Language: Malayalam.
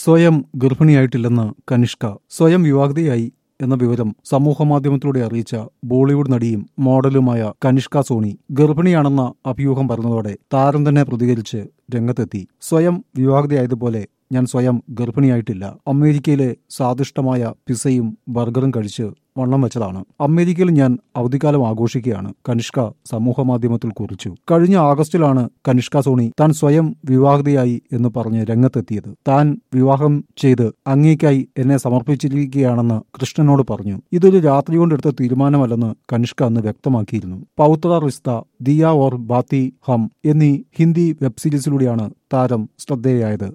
സ്വയം ഗർഭിണിയായിട്ടില്ലെന്ന് കനിഷ്ക സ്വയം വിവാഹിതയായി എന്ന വിവരം സമൂഹമാധ്യമത്തിലൂടെ അറിയിച്ച ബോളിവുഡ് നടിയും മോഡലുമായ കനിഷ്ക സോണി ഗർഭിണിയാണെന്ന അഭ്യൂഹം പറഞ്ഞതോടെ താരം തന്നെ പ്രതികരിച്ച് രംഗത്തെത്തി സ്വയം വിവാഹിതയായതുപോലെ ഞാൻ സ്വയം ഗർഭിണിയായിട്ടില്ല അമേരിക്കയിലെ സ്വാദിഷ്ടമായ പിസയും ബർഗറും കഴിച്ച് വണ്ണം വെച്ചതാണ് അമേരിക്കയിൽ ഞാൻ അവധിക്കാലം ആഘോഷിക്കുകയാണ് കനിഷ്ക സമൂഹമാധ്യമത്തിൽ കുറിച്ചു കഴിഞ്ഞ ആഗസ്റ്റിലാണ് കനിഷ്ക സോണി താൻ സ്വയം വിവാഹിതയായി എന്ന് പറഞ്ഞ് രംഗത്തെത്തിയത് താൻ വിവാഹം ചെയ്ത് അങ്ങേക്കായി എന്നെ സമർപ്പിച്ചിരിക്കുകയാണെന്ന് കൃഷ്ണനോട് പറഞ്ഞു ഇതൊരു രാത്രി കൊണ്ടെടുത്ത തീരുമാനമല്ലെന്ന് കനിഷ്ക അന്ന് വ്യക്തമാക്കിയിരുന്നു പൗത്ര റിസ്ത ദിയ ഓർ ബാത്തി ഹം എന്നീ ഹിന്ദി വെബ് സീരീസിലൂടെയാണ് താരം ശ്രദ്ധേയായത്